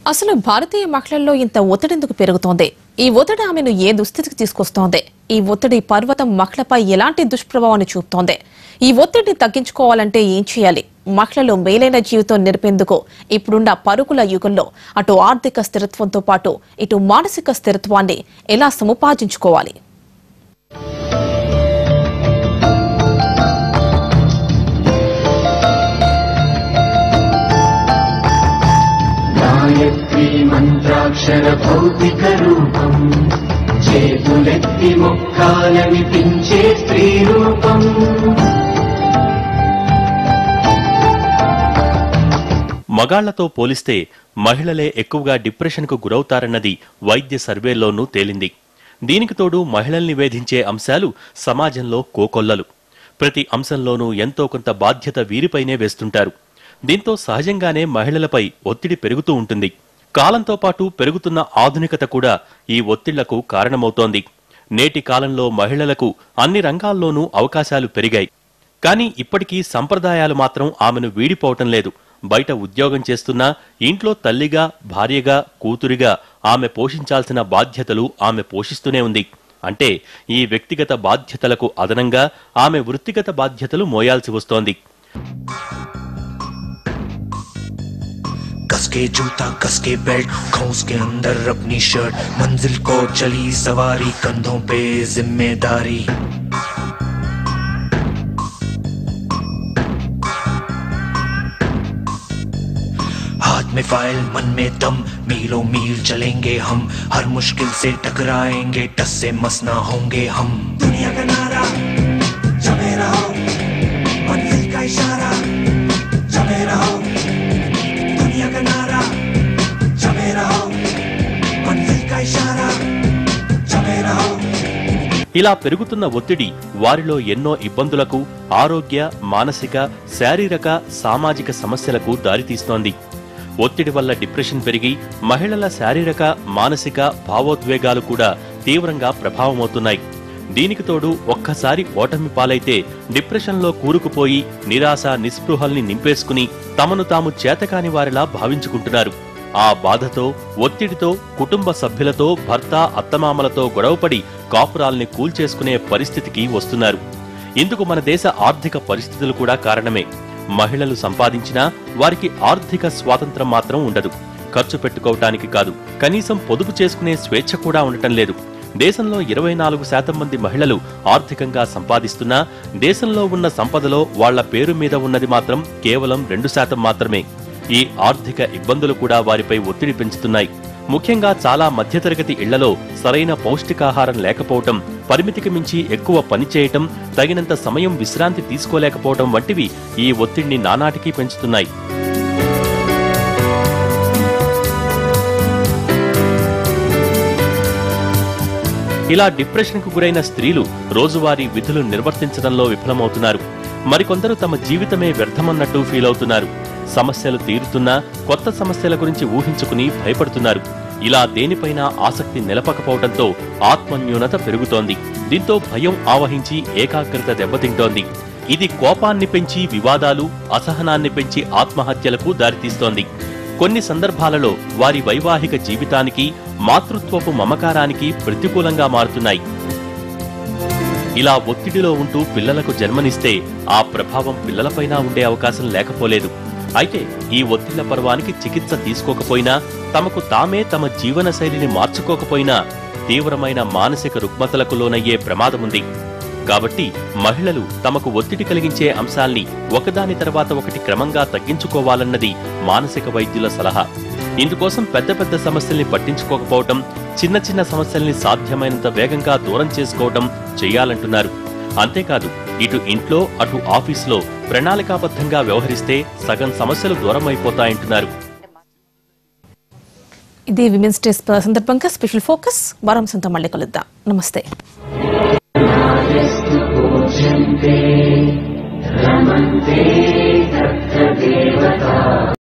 అసలు భారతీయ మహిళల్లో ఇంత ఒత్తిడెందుకు పెరుగుతోంది ఈ ఒత్తిడి ఆమెను ఏ దుస్థితికి తీసుకొస్తోంది ఈ ఒత్తిడి పర్వతం మహిళపై ఎలాంటి దుష్ప్రభావాన్ని చూపుతోంది ఈ ఒత్తిడిని తగ్గించుకోవాలంటే ఏం చేయాలి మహిళలు మేలైన జీవితం నిలిపేందుకు ఇప్పుడున్న పరుగుల యుగంలో అటు ఆర్థిక స్థిరత్వంతో పాటు ఇటు మానసిక స్థిరత్వాన్ని ఎలా సముపార్జించుకోవాలి గాయత్రీ మంత్రాక్షర భౌతిక రూపం చేతులెత్తి మొక్కాలనిపించే స్త్రీ రూపం మగాళ్లతో పోలిస్తే మహిళలే ఎక్కువగా డిప్రెషన్కు గురవుతారన్నది వైద్య సర్వేల్లోనూ తేలింది దీనికి తోడు మహిళల్ని వేధించే అంశాలు సమాజంలో కోకొల్లలు ప్రతి అంశంలోనూ ఎంతో కొంత బాధ్యత వీరిపైనే వేస్తుంటారు దీంతో సహజంగానే మహిళలపై ఒత్తిడి పెరుగుతూ ఉంటుంది కాలంతో పాటు పెరుగుతున్న ఆధునికత కూడా ఈ ఒత్తిళ్లకు కారణమవుతోంది నేటి కాలంలో మహిళలకు అన్ని రంగాల్లోనూ అవకాశాలు పెరిగాయి కానీ ఇప్పటికీ సంప్రదాయాలు మాత్రం ఆమెను వీడిపోవటం లేదు బయట ఉద్యోగం చేస్తున్నా ఇంట్లో తల్లిగా భార్యగా కూతురిగా ఆమె పోషించాల్సిన బాధ్యతలు ఆమె పోషిస్తూనే ఉంది అంటే ఈ వ్యక్తిగత బాధ్యతలకు అదనంగా ఆమె వృత్తిగత బాధ్యతలు మోయాల్సి వస్తోంది कस के जूता कस के बेल्ट खौस के अंदर अपनी शर्ट मंजिल को चली सवारी कंधों पे जिम्मेदारी हाथ में फाइल मन में दम मीलों मील चलेंगे हम हर मुश्किल से टकराएंगे टस से मस ना होंगे हम दुनिया का नारा जमे रहो मंजिल का इशारा जमे रहो दुनिया का नारा जमे रहो मंजिल का इशारा जमे रहो ఇలా పెరుగుతున్న ఒత్తిడి వారిలో ఎన్నో ఇబ్బందులకు ఆరోగ్య మానసిక శారీరక సామాజిక సమస్యలకు దారితీస్తోంది ఒత్తిడి వల్ల డిప్రెషన్ పెరిగి మహిళల శారీరక మానసిక భావోద్వేగాలు కూడా తీవ్రంగా ప్రభావమవుతున్నాయి దీనికి తోడు ఒక్కసారి ఓటమి పాలైతే డిప్రెషన్లో కూరుకుపోయి నిరాశ నిస్పృహల్ని నింపేసుకుని తమను తాము చేతకాని వారిలా భావించుకుంటున్నారు ఆ బాధతో ఒత్తిడితో కుటుంబ సభ్యులతో భర్త అత్తమామలతో గొడవపడి కాపురాల్ని కూల్చేసుకునే పరిస్థితికి వస్తున్నారు ఇందుకు మన దేశ ఆర్థిక పరిస్థితులు కూడా కారణమే మహిళలు సంపాదించినా వారికి ఆర్థిక స్వాతంత్రం మాత్రం ఉండదు ఖర్చు పెట్టుకోవటానికి కాదు కనీసం పొదుపు చేసుకునే స్వేచ్ఛ కూడా ఉండటం లేదు దేశంలో ఇరవై నాలుగు శాతం మంది మహిళలు ఆర్థికంగా సంపాదిస్తున్నా దేశంలో ఉన్న సంపదలో వాళ్ల పేరు మీద ఉన్నది మాత్రం కేవలం రెండు శాతం మాత్రమే ఈ ఆర్థిక ఇబ్బందులు కూడా వారిపై ఒత్తిడి పెంచుతున్నాయి ముఖ్యంగా చాలా మధ్యతరగతి ఇళ్లలో సరైన పౌష్టికాహారం లేకపోవటం పరిమితికి మించి ఎక్కువ పని చేయటం తగినంత సమయం విశ్రాంతి తీసుకోలేకపోవటం వంటివి ఈ ఒత్తిడిని నానాటికీ పెంచుతున్నాయి ఇలా డిప్రెషన్కు గురైన స్త్రీలు రోజువారీ విధులు నిర్వర్తించడంలో విఫలమవుతున్నారు మరికొందరు తమ జీవితమే వ్యర్థమన్నట్టు ఫీల్ అవుతున్నారు సమస్యలు తీరుతున్నా కొత్త సమస్యల గురించి ఊహించుకుని భయపడుతున్నారు ఇలా దేనిపైన ఆసక్తి నిలపకపోవడంతో ఆత్మన్యూనత పెరుగుతోంది దీంతో భయం ఆవహించి ఏకాగ్రత దెబ్బతింటోంది ఇది కోపాన్ని పెంచి వివాదాలు అసహనాన్ని పెంచి ఆత్మహత్యలకు దారితీస్తోంది కొన్ని సందర్భాలలో వారి వైవాహిక జీవితానికి మాతృత్వపు మమకారానికి ప్రతికూలంగా మారుతున్నాయి ఇలా ఒత్తిడిలో ఉంటూ పిల్లలకు జన్మనిస్తే ఆ ప్రభావం పిల్లలపైన ఉండే అవకాశం లేకపోలేదు అయితే ఈ ఒత్తిళ్ల పర్వానికి చికిత్స తీసుకోకపోయినా తమకు తామే తమ జీవన శైలిని మార్చుకోకపోయినా తీవ్రమైన మానసిక రుగ్మతలకు లోనయ్యే ప్రమాదముంది కాబట్టి మహిళలు తమకు ఒత్తిడి కలిగించే అంశాల్ని ఒకదాని తర్వాత ఒకటి క్రమంగా తగ్గించుకోవాలన్నది మానసిక వైద్యుల సలహా ఇందుకోసం పెద్ద పెద్ద సమస్యల్ని పట్టించుకోకపోవటం చిన్న చిన్న సమస్యల్ని సాధ్యమైనంత వేగంగా దూరం చేసుకోవటం చేయాలంటున్నారు అంతేకాదు ఇటు ఇంట్లో అటు ఆఫీసులో ప్రణాళికాబద్ధంగా వ్యవహరిస్తే సగం సమస్యలు దూరం అయిపోతాయంటున్నారు ఇది విమెన్స్ డే సందర్భంగా స్పెషల్ ఫోకస్ వారం సొంత మళ్ళీ కలుద్దాం నమస్తే పూజ్యంతే రమంతే తత్ర దేవతా